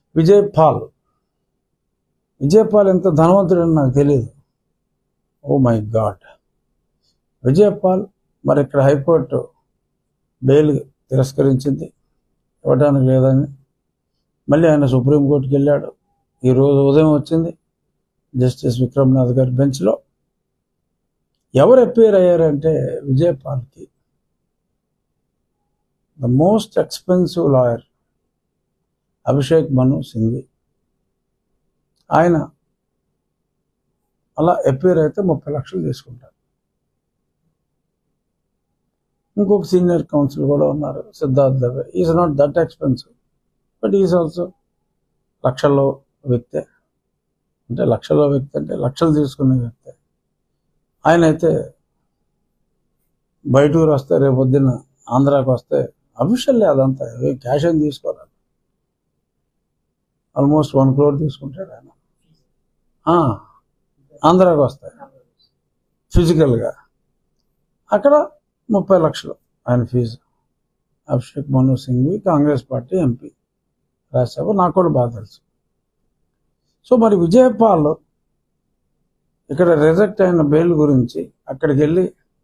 Vijay Paul Vijay Paul ఎంత ధనవంతుడని నాకు తెలియదు oh my god Vijay Paul మరి ఇక్కడ హైకోర్టు బెయిల్ తిరస్కరించింది ఇవ్వడానికి లేదని మళ్ళీ ఆయన సుప్రీంకోర్టుకి వెళ్ళాడు ఈరోజు ఉదయం వచ్చింది జస్టిస్ విక్రమ్నాథ్ గారి బెంచ్లో ఎవరు అపేర్ అయ్యారంటే విజయ్ పాల్కి the most expensive lawyer Abhishek Manu Singhvi ఆయన అలా అపేర్ అయితే ముప్పై లక్షలు తీసుకుంటారు ఇంకొక సీనియర్ కౌన్సిల్ కూడా ఉన్నారు Siddharth Dave is not that expensive but is also లక్షల్లో వ్యక్తే అంటే లక్షల్లో వ్యక్తి అంటే లక్షలు తీసుకునే వ్యక్తే ఆయన అయితే బయట ఊరు వస్తే రేపు పొద్దున్న ఆంధ్రాకి వస్తే అఫీషియల్లీ అదంతా ఏ క్యాష్ ఏం తీసుకోవాలి ఆల్మోస్ట్ వన్ క్రోర్ తీసుకుంటాడు ఆయన ఆ, ఆంధ్రాకి వస్తాయి ఫిజికల్గా అక్కడ ముప్పై లక్షలు ఆయన fee Abhishek Manu Singhvi Congress party MP Rajya Sabha నాకు కూడా బాగా తెలుసు సో మరి విజయపాల్ ఇక్కడ రిజెక్ట్ అయిన బెయిల్ గురించి అక్కడికి వెళ్ళి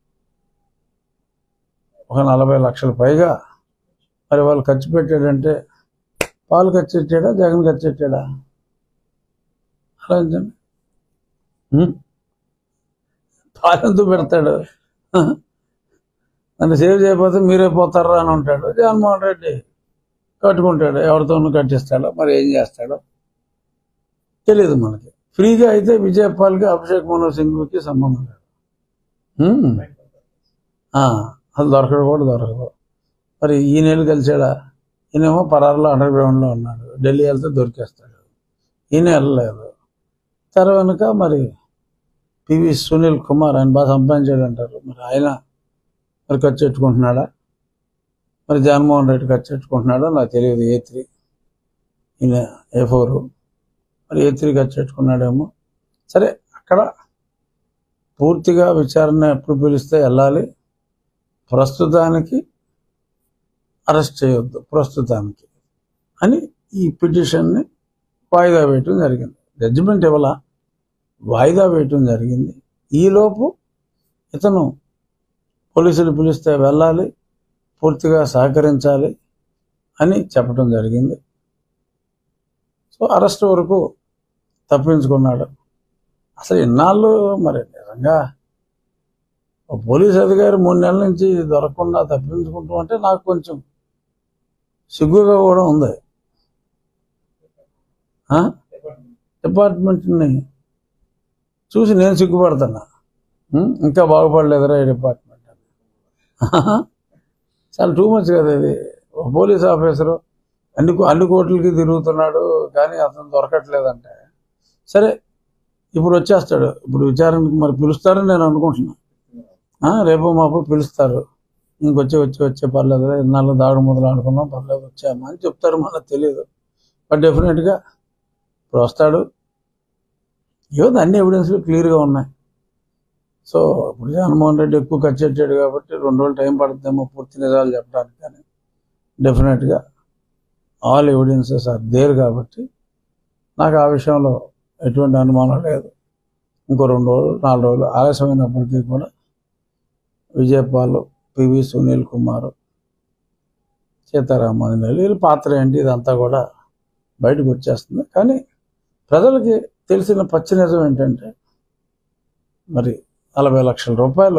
ఒక నలభై లక్షల పైగా మరి వాళ్ళు ఖర్చు పెట్టాడంటే పాలు ఖర్చు పెట్టాడా జగన్ ఖర్చు పెట్టాడా ఆలోచించండి హ్మ్? పాలు ఎందుకు పెడతాడు నన్ను సేవ్ చేయకపోతే మీరే పోతారా అని ఉంటాడు జగన్మోహన్ రెడ్డి కట్టుకుంటాడు ఎవరితోనూ కట్టిస్తాడో మరి ఏం చేస్తాడో తెలియదు మనకి ఫ్రీగా అయితే విజయపాల్కి అభిషేక్ మనోజ్ సింగ్కి సంబంధం లేదు హ్మ్. ఆ, అది దొరకడు కూడా దొరకదు మరి ఈ నెల కలిసాడా ఈయనేమో పరారులో అండర్ గ్రౌండ్లో ఉన్నాడు ఢిల్లీ వెళ్తే దొరికేస్తాడు ఈయన వెళ్ళలేదు తర్వాత మరి పివి సునీల్ కుమార్ ఆయన బాగా సంపాదించాడు అంటారు మరి ఆయన మరి ఖర్చు పెట్టుకుంటున్నాడా మరి జగన్మోహన్ రెడ్డి ఖర్చు పెట్టుకుంటున్నాడో నాకు తెలియదు ఏ త్రీ ఈయన ఏ ఫోర్ మరి ఏ త్రీ ఖర్చు పెట్టుకున్నాడేమో సరే అక్కడ పూర్తిగా విచారణ ఎప్పుడు పిలిస్తే వెళ్ళాలి ప్రస్తుతానికి అరెస్ట్ చేయొద్దు ప్రస్తుతానికి అని ఈ పిటిషన్ని వాయిదా వేయటం జరిగింది జడ్జిమెంట్ ఇవ్వాల వాయిదా వేయటం జరిగింది ఈలోపు ఇతను పోలీసులు పిలిస్తే వెళ్ళాలి పూర్తిగా సహకరించాలి అని చెప్పడం జరిగింది సో అరెస్ట్ వరకు తప్పించుకున్నాడు అసలు ఇన్నాళ్ళు మరి నిజంగా ఒక పోలీస్ అధికారి మూడు నెలల నుంచి దొరకకుండా తప్పించుకుంటూ అంటే నాకు కొంచెం సిగ్గుగా కూడా ఉంది ఆ? డిపార్ట్మెంట్ని చూసి నేను సిగ్గుపడుతున్నా ఉం? ఇంకా బాగుపడలేదురా ఈ డిపార్ట్మెంట్ అని. చాలా టూ మచ్ కదా ఇది ఒక పోలీస్ ఆఫీసరు అన్ని కో- అన్ని కోట్లకి తిరుగుతున్నాడు కానీ అతను దొరకట్లేదంటే సరే ఇప్పుడు వచ్చేస్తాడు ఇప్పుడు విచారణకు మరి పిలుస్తారని నేను అనుకుంటున్నా ఆ, రేపు మాపు పిలుస్తారు ఇంకొచ్చి వచ్చి వచ్చే పర్లేదు ఇన్నాళ్ళు దాడు మొదలు ఆడుకున్నాం పర్లేదు వచ్చామా అని చెప్తారు మనకు తెలియదు బట్ డెఫినెట్గా ఇప్పుడు వస్తాడు ఏదో అన్ని ఎవిడెన్స్లు క్లియర్గా ఉన్నాయి సో ఇప్పుడు జగన్మోహన్ రెడ్డి ఎక్కువ ఖర్చు పెట్టాడు కాబట్టి రెండు రోజులు టైం పడుతుందేమో పూర్తి నిజాలు చెప్పడానికి కానీ డెఫినెట్గా ఆల్ ఎవిడెన్సెస్ ఆర్ దేర్ కాబట్టి నాకు ఆ విషయంలో ఎటువంటి అనుమానం లేదు ఇంకో రెండు రోజులు నాలుగు రోజులు ఆలస్యమైనప్పటికీ కూడా విజయపాల్ పివి సునీల్ కుమార్ సీతారామన్ వీళ్ళ పాత్ర ఏంటి ఇదంతా కూడా బయటకు వచ్చేస్తుంది కానీ ప్రజలకి తెలిసిన పచ్చి నిజం ఏంటంటే మరి నలభై లక్షల రూపాయలు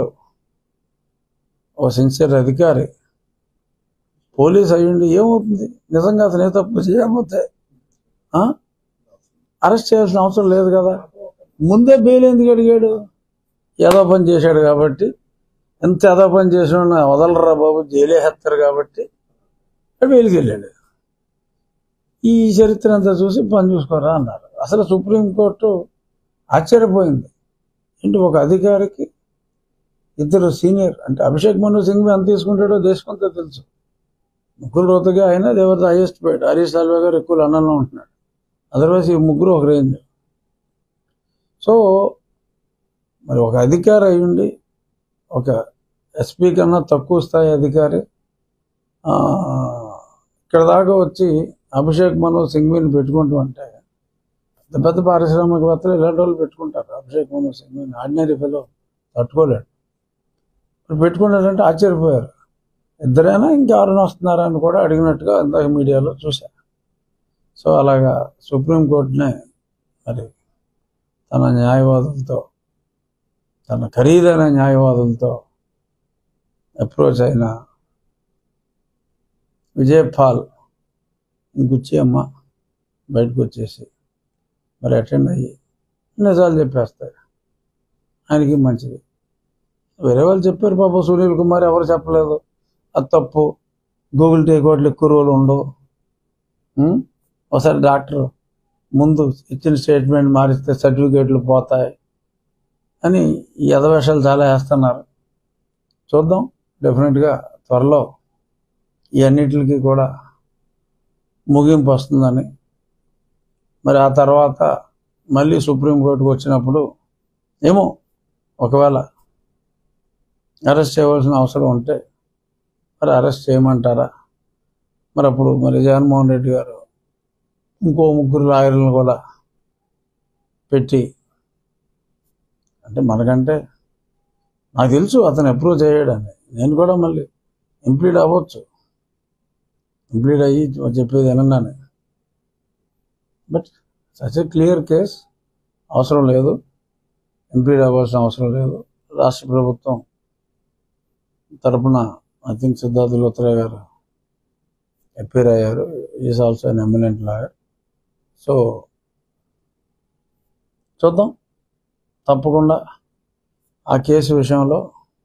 ఓ సిన్సియర్ అధికారి పోలీస్ అయ్యుండి ఏమవుతుంది నిజంగా అతను ఏ తప్పు చేయకపోతే ఆ? అరెస్ట్ చేయాల్సిన అవసరం లేదు కదా ముందే బెయిల్ ఎందుకు అడిగాడు ఏదో పని చేశాడు కాబట్టి ఎంత ఏదో పని చేసిన వదలరా బాబు జైలే హెత్తారు కాబట్టి బెయిల్కి వెళ్ళాడు ఈ చరిత్ర అంతా చూసి పని చూసుకోరా అన్నారు అసలు సుప్రీంకోర్టు ఆశ్చర్యపోయింది ఏంటి ఒక అధికారికి ఇద్దరు సీనియర్ అంటే అభిషేక్ మను సింగ్ ఎంత తీసుకుంటాడో దేశమంతా తెలుసు ముగ్గురు రోతగా ఆయన దేవత హైయెస్ట్ పేడ్ హరీష్ సాల్వే గారు ఎక్కువ లండన్లో ఉంటున్నాడు అదర్వైజ్ ఈ ముగ్గురు ఒక రేంజ్ సో మరి ఒక అధికారి అయ్యుండి ఒక ఎస్పీ కన్నా తక్కువ స్థాయి అధికారి ఆ, ఇక్కడ దాకా వచ్చి అభిషేక్ మనోజ్ సింఘ్విని పెట్టుకుంటూ అంటే పెద్ద పెద్ద పారిశ్రామికవేత్తలు ఇలాంటి వాళ్ళు పెట్టుకుంటారు అభిషేక్ మనోజ్ సింఘ్విని ఆర్డినరీ ఫెలో తట్టుకోలేడు ఇప్పుడు పెట్టుకున్నారంటే ఆశ్చర్యపోయారు ఇద్దరైనా ఇంకెవరైనా వస్తున్నారా అని కూడా అడిగినట్టుగా ఇందాక మీడియాలో చూశా సో అలాగా సుప్రీంకోర్టునే మరి తన న్యాయవాదులతో తన ఖరీదైన న్యాయవాదులతో అప్రోచ్ అయిన విజయపాల్ ఇంకొచ్చి అమ్మ బయటకు వచ్చేసి మరి అటెండ్ అయ్యి నిజాలు చెప్పేస్తాయి ఆయనకి మంచిది వేరే వాళ్ళు చెప్పారు పాప సునీల్ కుమార్ ఎవరు చెప్పలేదు అది తప్పు గూగుల్ టేకోట్లు ఎక్కువ రోజులు ఉండవు ఉం? ఒకసారి డాక్టర్ ముందు ఇచ్చిన స్టేట్మెంట్ మారిస్తే సర్టిఫికేట్లు పోతాయి అని ఈ యథవేషాలు చాలా వేస్తున్నారు చూద్దాం డెఫినెట్గా త్వరలో ఈ అన్నిటికి కూడా ముగింపు వస్తుందని మరి ఆ తర్వాత మళ్ళీ సుప్రీంకోర్టుకు వచ్చినప్పుడు ఏమో ఒకవేళ అరెస్ట్ చేయవలసిన అవసరం ఉంటే మరి అరెస్ట్ చేయమంటారా మరి అప్పుడు మరి జగన్మోహన్ రెడ్డి గారు ఇంకో ముగ్గురు లాయర్లను కూడా పెట్టి అంటే మనకంటే నాకు తెలుసు అతను అప్రూవ్ చేయడని నేను కూడా మళ్ళీ ఇంప్లీడ్ అవ్వచ్చు ఇంప్లీడ్ అయ్యి చెప్పేది వినన్నాను but such a clear case అవసరం లేదు ఇంప్లీడ్ అవ్వాల్సిన అవసరం లేదు రాష్ట్ర ప్రభుత్వం తరపున I think Siddhartha లోత్రా garu appear అయ్యారు is also an eminent lawyer so చూద్దాం తప్పకుండా ఆ కేసు విషయంలో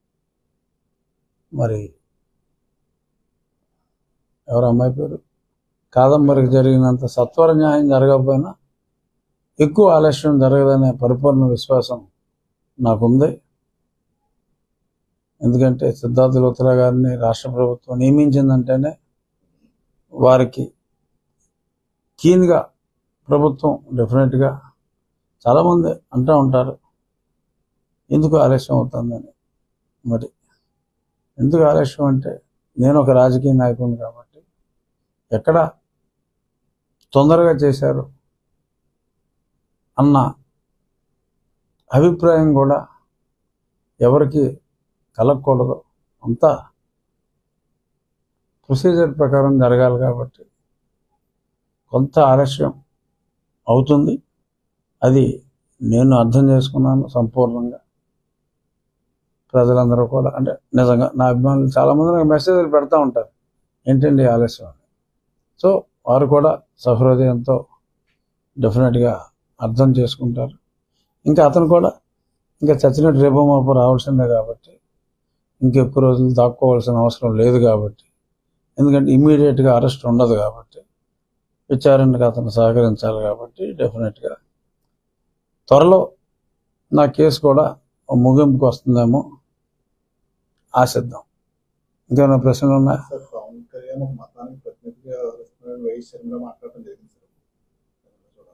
మరి ఎవరు అమ్మాయి పేరు కాదంబరికి జరిగినంత సత్వర న్యాయం జరగకపోయినా ఎక్కువ ఆలస్యం జరగదనే పరిపూర్ణ విశ్వాసం నాకుంది ఎందుకంటే సిద్ధార్థ లోత్రా గారిని రాష్ట్ర ప్రభుత్వం నియమించిందంటేనే వారికి కీన్గా ప్రభుత్వం డెఫినెట్గా చాలామంది అంటూ ఉంటారు ఎందుకు ఆలస్యం అవుతుందని మరి ఎందుకు ఆలస్యం అంటే నేను ఒక రాజకీయ నాయకుడిని కాబట్టి ఎక్కడ తొందరగా చేశారు అన్న అభిప్రాయం కూడా ఎవరికి కలగకూడదు అంతా ప్రొసీజర్ ప్రకారం జరగాలి కాబట్టి కొంత ఆలస్యం అవుతుంది అది నేను అర్థం చేసుకున్నాను సంపూర్ణంగా ప్రజలందరూ కూడా అంటే నిజంగా నా అభిమానులు చాలామంది నాకు మెసేజ్లు పెడతా ఉంటారు ఏంటండి ఆలస్యం అని సో వారు కూడా సహృదయంతో డెఫినెట్గా అర్థం చేసుకుంటారు ఇంకా అతను కూడా ఇంకా చచ్చినట్టు రేపో మాపో రావాల్సిందే కాబట్టి ఇంకెక్కువ రోజులు దాక్కోవాల్సిన అవసరం లేదు కాబట్టి ఎందుకంటే ఇమీడియట్గా అరెస్ట్ ఉండదు కాబట్టి విచారణకు అతను సహకరించాలి కాబట్టి డెఫినెట్గా త్వరలో నా కేసు కూడా ఓ ముగింపుకు వస్తుందేమో ఆశిద్దాం ఇంకేమైనా ప్రశ్నలు ఉన్నాయా సార్ పవన్ కళ్యాణ్ ఒక మతానికి ప్రతినిధిగా వ్యవహరిస్తున్నారని వైఎస్ షర్మిల మాట్లాడటం జరిగింది సార్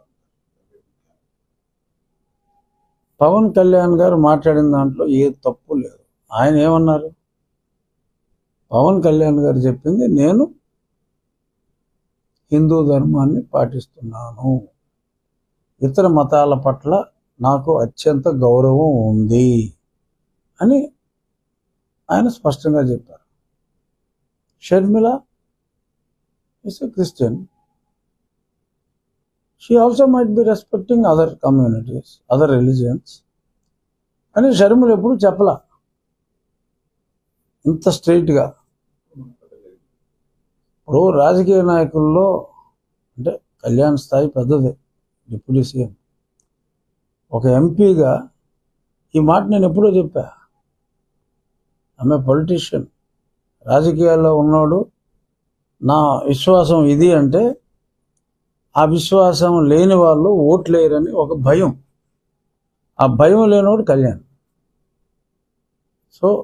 పవన్ కళ్యాణ్ గారు మాట్లాడిన దాంట్లో ఏ తప్పు లేదు ఆయన ఏమన్నారు పవన్ కళ్యాణ్ గారు చెప్పింది నేను హిందూ ధర్మాన్ని పాటిస్తున్నాను ఇతర మతాల పట్ల నాకు అత్యంత గౌరవం ఉంది అని ఆయన స్పష్టంగా చెప్పారు Sharmila is a Christian she also might be respecting other communities other religions అని షర్మిల ఎప్పుడు చెప్పలా ఇంత స్ట్రైట్గా ఇప్పుడు రాజకీయ నాయకుల్లో అంటే కళ్యాణ్ స్థాయి పెద్దది డిప్యూటీ సీఎం ఒక ఎంపీగా ఈ మాట నేను ఎప్పుడో చెప్పా ఆమె పొలిటీషియన్ రాజకీయాల్లో ఉన్నవాడు నా విశ్వాసం ఇది అంటే ఆ విశ్వాసం లేని వాళ్ళు ఓట్లేయరని ఒక భయం ఆ భయం లేనివాడు కళ్యాణ్ సో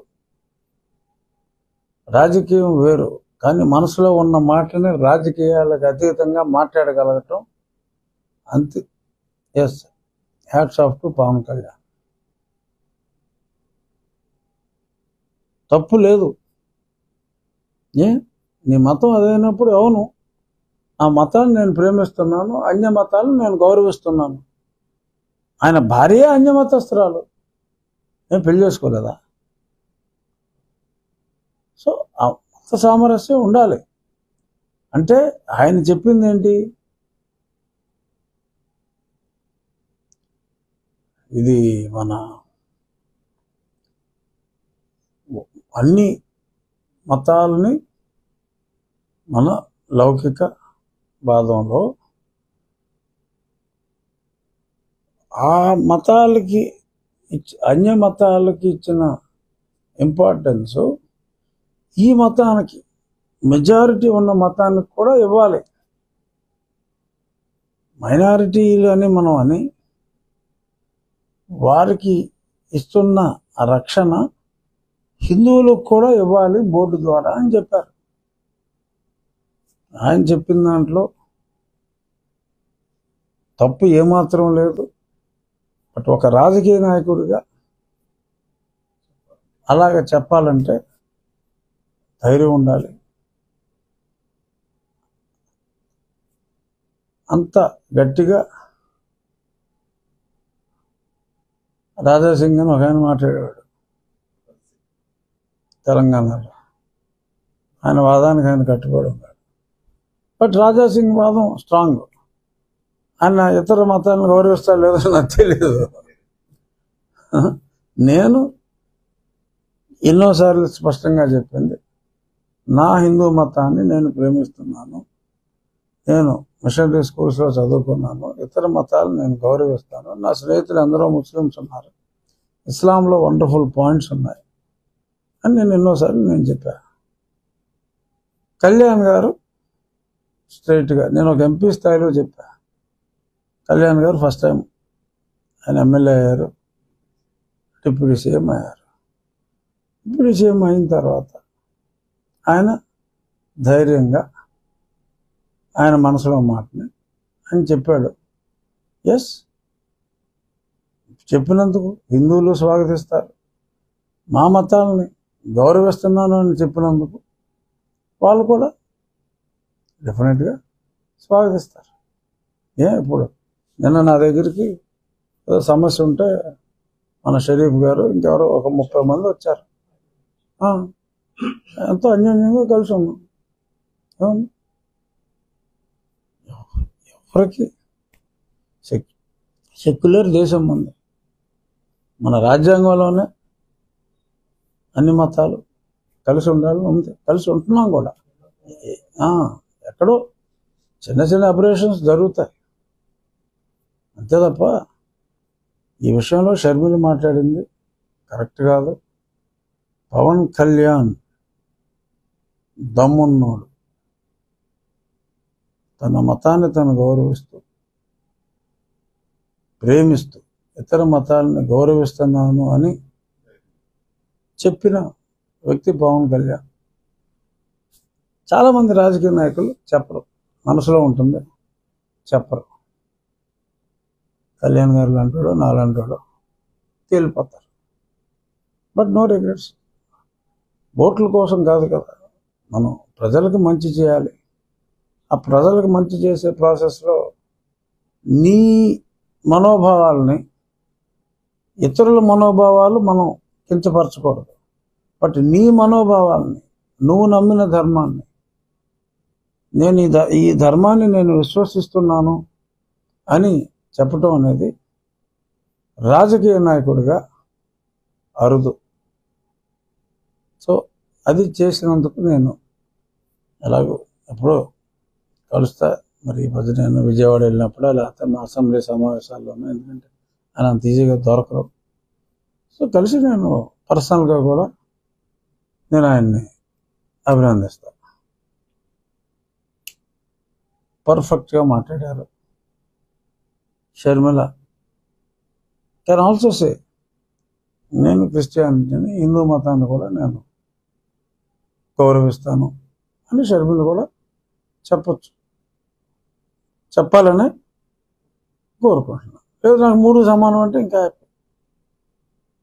రాజకీయం వేరు కానీ మనసులో ఉన్న మాటని రాజకీయాలకు అతీతంగా మాట్లాడగలగటం అంతే yes hats off to Pawan Kalyan తప్పు లేదు ఏ నీ మతం అదైనప్పుడు అవును ఆ మతాన్ని నేను ప్రేమిస్తున్నాను అన్య మతాలను నేను గౌరవిస్తున్నాను ఆయన భార్య అన్య మతస్థురాలు నేను పెళ్లి చేసుకోలేదా సో ఆ మత సామరస్యం ఉండాలి అంటే ఆయన చెప్పింది ఏంటి ఇది మన అన్ని మతాలని మన లౌకిక వాదంలో ఆ మతాలకి ఇచ్- అన్య మతాలకి ఇచ్చిన ఇంపార్టెన్స్ ఈ మతానికి మెజారిటీ ఉన్న మతానికి కూడా ఇవ్వాలి మైనారిటీలు అని మనం అని వారికి ఇస్తున్న ఆ రక్షణ హిందువులకు కూడా ఇవ్వాలి బోర్డు ద్వారా అని చెప్పారు ఆయన చెప్పిన దాంట్లో తప్పు ఏమాత్రం లేదు బట్ ఒక రాజకీయ నాయకుడిగా అలాగ చెప్పాలంటే ధైర్యం ఉండాలి అంత గట్టిగా రాజాసింగ్ అని ఒక ఆయన మాట్లాడేవాడు తెలంగాణలో ఆయన వాదానికి ఆయన కట్టుబడి ఉన్నాడు బట్ రాజాసింగ్ వాదం స్ట్రాంగ్ ఆయన ఇతర మతాలను గౌరవిస్తా లేదో నాకు తెలియదు నేను ఎన్నోసార్లు స్పష్టంగా చెప్పింది నా హిందూ మతాన్ని నేను ప్రేమిస్తున్నాను నేను మిషనరీ స్కూల్స్లో చదువుకున్నాను ఇతర మతాలను నేను గౌరవిస్తాను నా స్నేహితులు అందరూ ముస్లిమ్స్ ఉన్నారు ఇస్లాంలో వండర్ఫుల్ పాయింట్స్ ఉన్నాయి అని నేను ఎన్నోసార్లు నేను చెప్పా కళ్యాణ్ గారు స్ట్రైట్గా నేను ఒక ఎంపీ స్థాయిలో చెప్పా కళ్యాణ్ గారు ఫస్ట్ టైం ఆయన ఎమ్మెల్యే అయ్యారు డిప్యూటీ సీఎం అయ్యారు డిప్యూటీ సీఎం అయిన తర్వాత ఆయన ధైర్యంగా ఆయన మనసులో మాటని ఆయన చెప్పాడు ఎస్ చెప్పినందుకు హిందువులు స్వాగతిస్తారు మా మతాలని గౌరవిస్తున్నాను అని చెప్పినందుకు వాళ్ళు కూడా డెఫినెట్గా స్వాగతిస్తారు ఏ ఇప్పుడు నిన్న నా దగ్గరికి ఏదో సమస్య ఉంటే మన షరీఫ్ గారు ఇంకెవరో ఒక ముప్పై మంది వచ్చారు ఆ, ఎంతో అన్యోన్యంగా కలిసి ఉన్నాం ఏముంది? ఎవరికి సెక్ సెక్యులర్ దేశం ఉంది మన రాజ్యాంగంలోనే అన్ని మతాలు కలిసి ఉండాలని ఉంది కలిసి ఉంటున్నాం కూడా ఏ- ఆ, ఎక్కడో చిన్న చిన్న అపరేషన్స్ జరుగుతాయి అంతే తప్ప ఈ విషయంలో షర్మిల మాట్లాడింది కరెక్ట్ కాదు పవన్ కళ్యాణ్ దమ్మున్నోడు తన మతాన్ని తను గౌరవిస్తూ ప్రేమిస్తూ ఇతర మతాలను గౌరవిస్తున్నాను అని చెప్పిన వ్యక్తి పవన్ కళ్యాణ్ చాలామంది రాజకీయ నాయకులు చెప్పరు మనసులో ఉంటుంది చెప్పరు కళ్యాణ్ గారు లాంటాడు నాలాంటాడు తేలిపోతారు బట్ నో రిగ్రెట్స్ ఓట్ల కోసం కాదు కదా మనం ప్రజలకు మంచి చేయాలి ఆ ప్రజలకు మంచి చేసే ప్రాసెస్లో నీ మనోభావాల్ని ఇతరుల మనోభావాలు మనం కించపరచకూడదు బట్ నీ మనోభావాల్ని నువ్వు నమ్మిన ధర్మాన్ని నేను ఈ ధ- ఈ ధర్మాన్ని నేను విశ్వసిస్తున్నాను అని చెప్పటం అనేది రాజకీయ నాయకుడిగా అరుదు సో అది చేసినందుకు నేను ఎలాగో ఎప్పుడో కలుస్తా మరి ఈ మధ్య నేను విజయవాడ వెళ్ళినప్పుడు లేకపోతే మా అసెంబ్లీ సమావేశాల్లోనూ ఎందుకంటే ఆయన అంత ఈజీగా దొరకరు సో కలిసి నేను పర్సనల్గా కూడా నేను ఆయన్ని అభినందిస్తాను పర్ఫెక్ట్గా మాట్లాడారు షర్మిల కెన్ ఆల్సో సే నేను క్రిస్టియానిటీని హిందూ మతాన్ని కూడా నేను గౌరవిస్తాను అని షర్మిల కూడా చెప్పొచ్చు చెప్పాలని కోరుకుంటున్నాను లేదు నాకు మూడు సమానం అంటే ఇంకా హ్యాపీ